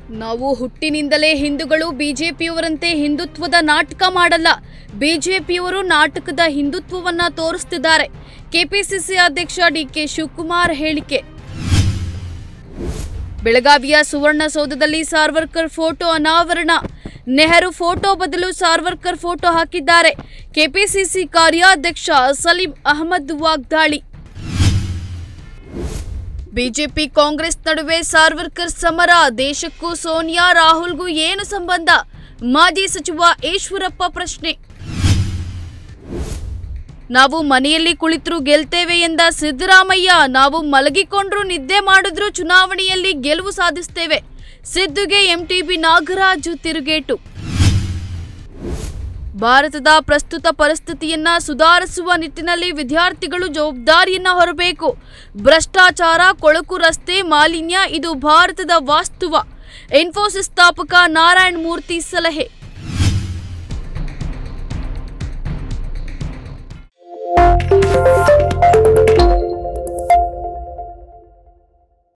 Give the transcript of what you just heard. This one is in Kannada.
ನಾವು ಹುಟ್ಟಿನಿಂದಲೇ ಹಿಂದೂಗಳು ಬಿಜೆಪಿಯವರಂತೆ ಹಿಂದುತ್ವದ ನಾಟಕ ಮಾಡಲ್ಲ ಬಿಜೆಪಿಯವರು ನಾಟಕದ ಹಿಂದುತ್ವವನ್ನ ತೋರಿಸ್ತಿದ್ದಾರೆ ಕೆಪಿಸಿಸಿ ಅಧ್ಯಕ್ಷ ಡಿಕೆ ಶಿವಕುಮಾರ್ ಹೇಳಿಕೆ ಬೆಳಗಾವಿಯ ಸುವರ್ಣಸೌಧದಲ್ಲಿ ಸಾರ್ವರ್ಕರ್ ಫೋಟೋ ಅನಾವರಣ ನೆಹರು ಫೋಟೋ ಬದಲು ಸಾರ್ವರ್ಕರ್ ಫೋಟೋ ಹಾಕಿದ್ದಾರೆ ಕೆಪಿಸಿಸಿ ಕಾರ್ಯಾಧ್ಯಕ್ಷ ಸಲೀಂ ಅಹಮದ್ ವಾಗ್ದಾಳಿ ಬಿಜೆಪಿ ಕಾಂಗ್ರೆಸ್ ನಡುವೆ ಸಾರ್ವರ್ಕರ್ ಸಮರ ದೇಶಕ್ಕೂ ಸೋನಿಯಾ ರಾಹುಲ್ಗೂ ಏನು ಸಂಬಂಧ ಮಾಜಿ ಸಚಿವ ಈಶ್ವರಪ್ಪ ಪ್ರಶ್ನೆ ನಾವು ಮನೆಯಲ್ಲಿ ಕುಳಿತರು ಗೆಲ್ತೇವೆ ಎಂದ ಸಿದ್ದರಾಮಯ್ಯ ನಾವು ಮಲಗಿಕೊಂಡ್ರು ನಿದ್ದೆ ಮಾಡಿದ್ರು ಚುನಾವಣೆಯಲ್ಲಿ ಗೆಲುವು ಸಾಧಿಸ್ತೇವೆ ಸಿದ್ದುಗೆ ಎಂಟಿಬಿ ನಾಗರಾಜು ತಿರುಗೇಟು ಭಾರತದ ಪ್ರಸ್ತುತ ಪರಿಸ್ಥಿತಿಯನ್ನ ಸುಧಾರಿಸುವ ನಿಟ್ಟಿನಲ್ಲಿ ವಿದ್ಯಾರ್ಥಿಗಳು ಜವಾಬ್ದಾರಿಯನ್ನ ಹೊರಬೇಕು ಭ್ರಷ್ಟಾಚಾರ ಕೊಳಕು ರಸ್ತೆ ಮಾಲಿನ್ಯ ಇದು ಭಾರತದ ವಾಸ್ತವ ಇನ್ಫೋಸಿಸ್ ಸ್ಥಾಪಕ ನಾರಾಯಣ್ ಮೂರ್ತಿ ಸಲಹೆ